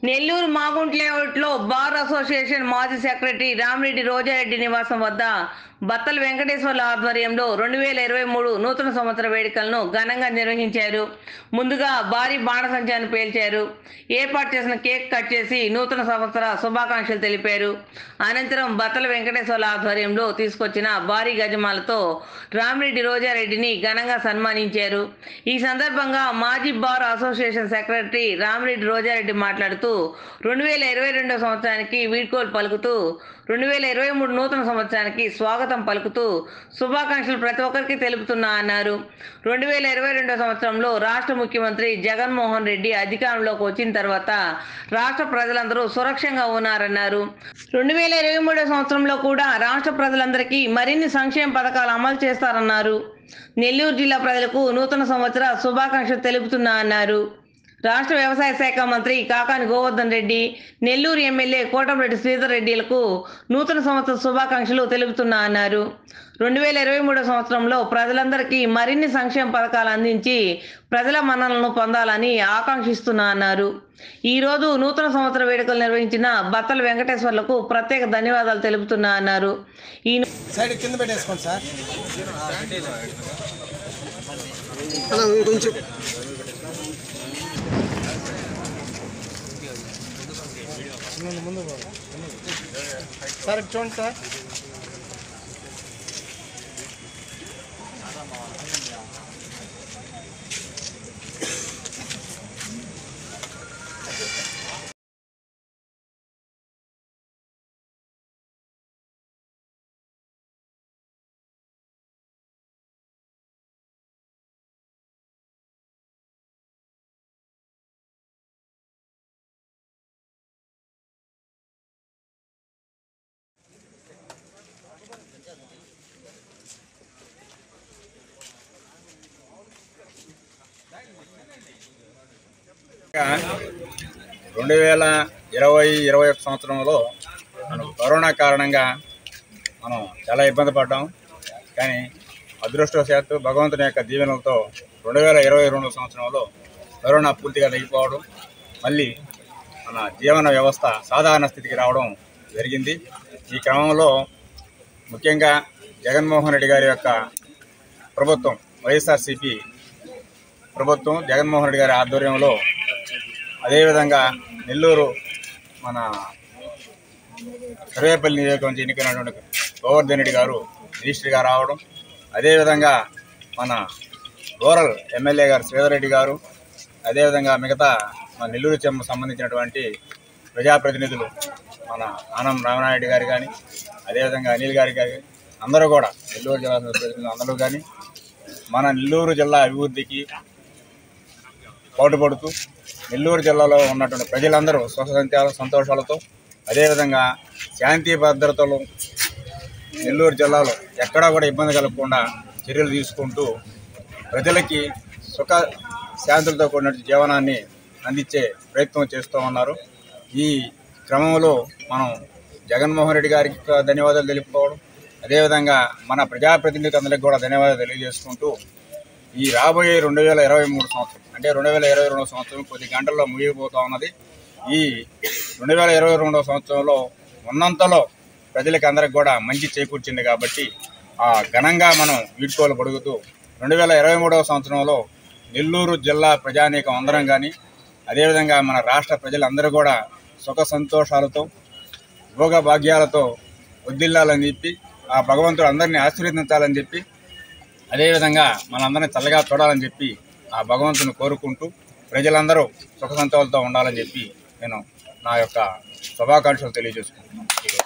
నెల్లూరు మాగుంట్ లేఅవుట్లో bar association మాజీ సెక్రటరీ రామిరెడ్డి రోజారెడ్డి నివాసం వద్ద బత్తల వెంకటేశ్వర్ల ఆధ్వర్యంలో రెండు వేల ఇరవై మూడు నూతన సంవత్సర వేడుకలను ఘనంగా నిర్వహించారు ముందుగా భారీ బాణసంచాన్ని పేల్చారు ఏర్పాటు చేసిన కేక్ కట్ చేసి నూతన సంవత్సర శుభాకాంక్షలు తెలిపారు అనంతరం బత్తల వెంకటేశ్వర్ల ఆధ్వర్యంలో తీసుకొచ్చిన భారీ గజమాలతో రామిరెడ్డి రోజారెడ్డిని ఘనంగా సన్మానించారు ఈ సందర్భంగా మాజీ bar association secretary Ramireddy Rojareddy మాట్లాడుతూ రెండు వేల ఇరవై రెండో సంవత్సరానికి వీడ్కోలు పలుకుతూ రెండు వేల ఇరవై మూడు నూతన సంవత్సరానికి స్వాగతం పలుకుతూ శుభాకాంక్షలు ప్రతి ఒక్కరికి తెలుపుతున్నా అన్నారు రెండు వేల ఇరవై రెండో సంవత్సరంలో రాష్ట్ర ముఖ్యమంత్రి జగన్మోహన్ రెడ్డి అధికారంలోకి వచ్చిన తర్వాత రాష్ట్ర ప్రజలందరూ సురక్షంగా ఉన్నారన్నారు రెండు వేల ఇరవై మూడో సంవత్సరంలో కూడా రాష్ట్ర ప్రజలందరికీ మరిన్ని సంక్షేమ పథకాలు అమలు చేస్తారన్నారు నెల్లూరు జిల్లా ప్రజలకు నూతన సంవత్సర శుభాకాంక్షలు తెలుపుతున్నా అన్నారు రాష్ట్ర వ్యవసాయ శాఖ మంత్రి కాకాని గోవర్ధన్ రెడ్డి నెల్లూరు ఎమ్మెల్యే కోటమిరెడ్డి శ్రీధర్ రెడ్డిలకు నూతన సంవత్సర శుభాకాంక్షలు తెలుపుతున్నా అన్నారు రెండు వేల ఇరవై మూడో సంవత్సరంలో ప్రజలందరికీ మరిన్ని సంక్షేమ పథకాలు అందించి ప్రజల మన్ననలను పొందాలని ఆకాంక్షిస్తున్నా అన్నారు ఈ రోజు నూతన సంవత్సర వేడుకలు నిర్వహించిన బత్తల వెంకటేశ్వర్లకు ప్రత్యేక ధన్యవాదాలు తెలుపుతున్నా అన్నారు ఈ సైడ్ కింద పెట్టేసుకోండి సార్ అలా కొంచెం ముందు ముందు పోదాం. సార్ ఇటు చూడండి సార్ రెండు వేల ఇరవై ఇరవై ఒక సంవత్సరంలో మనం కరోనా కారణంగా మనం చాలా ఇబ్బంది పడ్డాం కానీ అదృష్టవశాత్తు భగవంతుని యొక్క దీవెనలతో రెండు వేల ఇరవై రెండు సంవత్సరంలో కరోనా పూర్తిగా తగ్గిపోవడం మళ్ళీ మన జీవన వ్యవస్థ సాధారణ స్థితికి రావడం జరిగింది ఈ క్రమంలో ముఖ్యంగా జగన్మోహన్ రెడ్డి గారి యొక్క ప్రభుత్వం వైఎస్ఆర్సీపీ ప్రభుత్వం జగన్మోహన్ రెడ్డి గారి ఆధ్వర్యంలో అదేవిధంగా నెల్లూరు మన సర్వేపల్లి నియోజకవర్గం నుంచి ఎన్నికైనటువంటి గోవర్ధన్ రెడ్డి గారు మినిస్టర్గా రావడం అదేవిధంగా మన రూరల్ ఎమ్మెల్యే గారు శ్రీధర్ రెడ్డి గారు అదేవిధంగా మిగతా మన నెల్లూరు చెమ్మ సంబంధించినటువంటి ప్రజాప్రతినిధులు మన ఆనం రామనాయుడు గారు కానీ అదేవిధంగా అనిల్ గారి గారి అందరూ కూడా నెల్లూరు జిల్లా ప్రతినిధులు అందరూ కానీ మన నెల్లూరు జిల్లా అభివృద్ధికి పాటుపడుతూ నెల్లూరు జిల్లాలో ఉన్నటువంటి ప్రజలందరూ సుఖ సంతోష సంతోషాలతో అదేవిధంగా శాంతి భద్రతలు నెల్లూరు జిల్లాలో ఎక్కడా కూడా ఇబ్బంది కలగకుండా చర్యలు తీసుకుంటూ ప్రజలకి సుఖ శాంతులతో కూడిన జీవనాన్ని అందించే ప్రయత్నం చేస్తూ ఉన్నారు ఈ క్రమంలో మనం జగన్మోహన్ రెడ్డి గారికి ధన్యవాదాలు తెలుపుకోవడం అదేవిధంగా మన ప్రజాప్రతినిధులకు అందరికీ కూడా ధన్యవాదాలు తెలియజేసుకుంటూ ఈ రాబోయే రెండు వేల ఇరవై మూడు సంవత్సరం అంటే రెండు వేల ఇరవై రెండవ సంవత్సరం కొద్ది గంటల్లో ముగిపోతా ఉన్నది ఈ రెండు వేల ఇరవై రెండవ సంవత్సరంలో ఉన్నంతలో ప్రజలకి అందరికి కూడా మంచి చేకూర్చింది కాబట్టి ఆ ఘనంగా మనం వీడ్కోలు పడుగుతూ రెండు వేల ఇరవై మూడవ సంవత్సరంలో నెల్లూరు జిల్లా ప్రజానీకం అందరం కానీ అదేవిధంగా మన రాష్ట్ర ప్రజలందరూ కూడా సుఖ సంతోషాలతో భోగ భాగ్యాలతో వద్దిల్లాలని చెప్పి ఆ భగవంతుడు అందరినీ ఆశీర్వదించాలని చెప్పి అదేవిధంగా మనందరినీ చల్లగా చూడాలని చెప్పి ఆ భగవంతుని కోరుకుంటూ ప్రజలందరూ సుఖ సంతోషాలతో ఉండాలని చెప్పి నేను నా యొక్క శుభాకాంక్షలు తెలియజేసుకుంటున్నాను